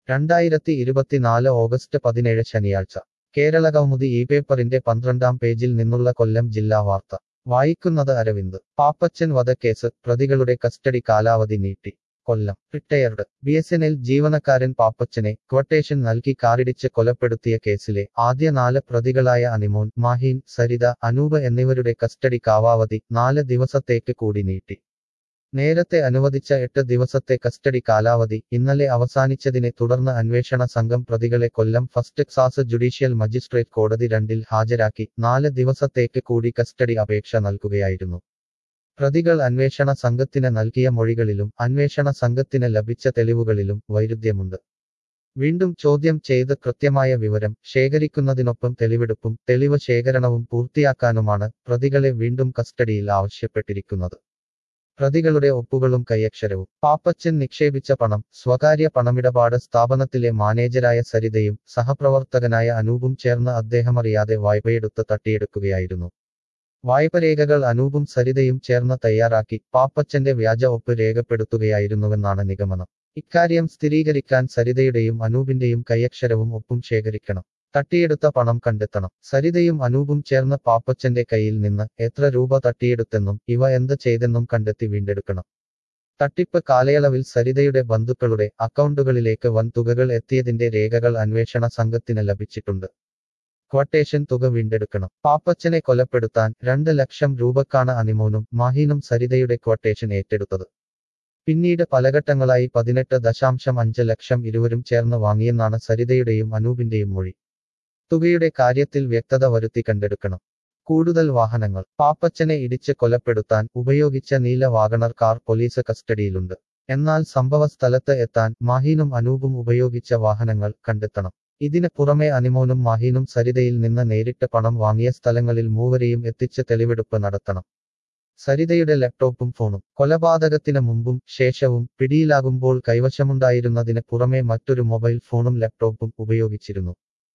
രണ്ടായിരത്തി ഇരുപത്തിനാല് ഓഗസ്റ്റ് പതിനേഴ് ശനിയാഴ്ച കേരളകൗമുദി ഈ പേപ്പറിന്റെ പന്ത്രണ്ടാം പേജിൽ നിന്നുള്ള കൊല്ലം ജില്ലാ വാർത്ത വായിക്കുന്നത് അരവിന്ദ് പാപ്പച്ചൻ വധക്കേസ് പ്രതികളുടെ കസ്റ്റഡി കാലാവധി നീട്ടി Kollam retired B S N L ജീവനക്കാരൻ പാപ്പച്ചനെ ക്വട്ടേഷൻ നൽകി കാറിടിച്ച് കൊലപ്പെടുത്തിയ കേസിലെ ആദ്യ നാല് പ്രതികളായ അനിമോൻ മാഹീൻ സരിത അനൂപ് എന്നിവരുടെ കസ്റ്റഡി കാവാവധി നാല് ദിവസത്തേക്ക് കൂടി നീട്ടി നേരത്തെ അനുവദിച്ച എട്ട് ദിവസത്തെ കസ്റ്റഡി കാലാവധി ഇന്നലെ അവസാനിച്ചതിനെ തുടർന്ന് അന്വേഷണ സംഘം പ്രതികളെ Kollam first class judicial magistrate കോടതി രണ്ടിൽ ഹാജരാക്കി നാല് ദിവസത്തേക്ക് കൂടി കസ്റ്റഡി അപേക്ഷ നൽകുകയായിരുന്നു പ്രതികൾ അന്വേഷണ സംഘത്തിന് നൽകിയ മൊഴികളിലും അന്വേഷണ സംഘത്തിന് ലഭിച്ച തെളിവുകളിലും വൈരുദ്ധ്യമുണ്ട് വീണ്ടും ചോദ്യം ചെയ്ത് കൃത്യമായ വിവരം ശേഖരിക്കുന്നതിനൊപ്പം തെളിവെടുപ്പും തെളിവ് ശേഖരണവും പൂർത്തിയാക്കാനുമാണ് പ്രതികളെ വീണ്ടും കസ്റ്റഡിയിൽ ആവശ്യപ്പെട്ടിരിക്കുന്നത് പ്രതികളുടെ ഒപ്പുകളും കൈയക്ഷരവും പാപ്പച്ചൻ നിക്ഷേപിച്ച പണം സ്വകാര്യ പണമിടപാട് സ്ഥാപനത്തിലെ മാനേജരായ സരിതയും സഹപ്രവർത്തകനായ അനൂപും ചേർന്ന് അദ്ദേഹമറിയാതെ വായ്പയെടുത്ത് തട്ടിയെടുക്കുകയായിരുന്നു വായ്പരേഖകൾ അനൂപും സരിതയും ചേർന്ന് തയ്യാറാക്കി പാപ്പച്ചന്റെ വ്യാജ ഒപ്പ് രേഖപ്പെടുത്തുകയായിരുന്നുവെന്നാണ് നിഗമനം ഇക്കാര്യം സ്ഥിരീകരിക്കാൻ സരിതയുടെയും അനൂപിന്റെയും കൈയക്ഷരവും ഒപ്പും ശേഖരിക്കണം തട്ടിയെടുത്ത പണം കണ്ടെത്തണം സരിതയും അനൂപും ചേർന്ന് പാപ്പച്ചന്റെ കയ്യിൽ നിന്ന് എത്ര രൂപ തട്ടിയെടുത്തെന്നും ഇവ എന്ത് ചെയ്തെന്നും കണ്ടെത്തി വീണ്ടെടുക്കണം തട്ടിപ്പ് കാലയളവിൽ സരിതയുടെ ബന്ധുക്കളുടെ അക്കൗണ്ടുകളിലേക്ക് വൻ തുകകൾ എത്തിയതിന്റെ രേഖകൾ അന്വേഷണ സംഘത്തിന് ലഭിച്ചിട്ടുണ്ട് ക്വട്ടേഷൻ തുക വീണ്ടെടുക്കണം പാപ്പച്ചനെ കൊലപ്പെടുത്താൻ രണ്ട് ലക്ഷം രൂപക്കാണ് അനിമോനും മാഹീനും സരിതയുടെ ക്വട്ടേഷൻ ഏറ്റെടുത്തത് പിന്നീട് പലഘട്ടങ്ങളായി പതിനെട്ട് ദശാംശം അഞ്ച് ലക്ഷം ഇരുവരും ചേർന്ന് വാങ്ങിയെന്നാണ് സരിതയുടെയും അനൂപിന്റെയും മൊഴി തുകയുടെ കാര്യത്തിൽ വ്യക്തത വരുത്തി കണ്ടെടുക്കണം കൂടുതൽ വാഹനങ്ങൾ പാപ്പച്ചനെ ഇടിച്ച് കൊലപ്പെടുത്താൻ ഉപയോഗിച്ച നീല വാഗണർ കാർ പോലീസ് കസ്റ്റഡിയിലുണ്ട് എന്നാൽ സംഭവ സ്ഥലത്ത് എത്താൻ മാഹീനും അനൂപും ഉപയോഗിച്ച വാഹനങ്ങൾ കണ്ടെത്തണം ഇതിന് പുറമെ അനിമോനും മാഹീനും സരിതയിൽ നിന്ന് നേരിട്ട് പണം വാങ്ങിയ സ്ഥലങ്ങളിൽ മൂവരെയും എത്തിച്ച് തെളിവെടുപ്പ് നടത്തണം സരിതയുടെ ലാപ്ടോപ്പും ഫോണും കൊലപാതകത്തിന് മുമ്പും ശേഷവും പിടിയിലാകുമ്പോൾ കൈവശമുണ്ടായിരുന്നതിന് പുറമെ മറ്റൊരു മൊബൈൽ ഫോണും ലാപ്ടോപ്പും ഉപയോഗിച്ചിരുന്നു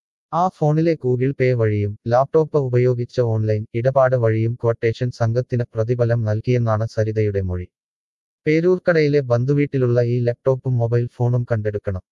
ആ ഫോണിലെ ഗൂഗിൾ പേ വഴിയും ലാപ്ടോപ്പ് ഉപയോഗിച്ച ഓൺലൈൻ ഇടപാട് വഴിയും ക്വട്ടേഷൻ സംഘത്തിന് പ്രതിഫലം നൽകിയെന്നാണ് സരിതയുടെ മൊഴി പേരൂർക്കടയിലെ ബന്ധുവീട്ടിലുള്ള ഈ ലാപ്ടോപ്പും മൊബൈൽ ഫോണും കണ്ടെടുക്കണം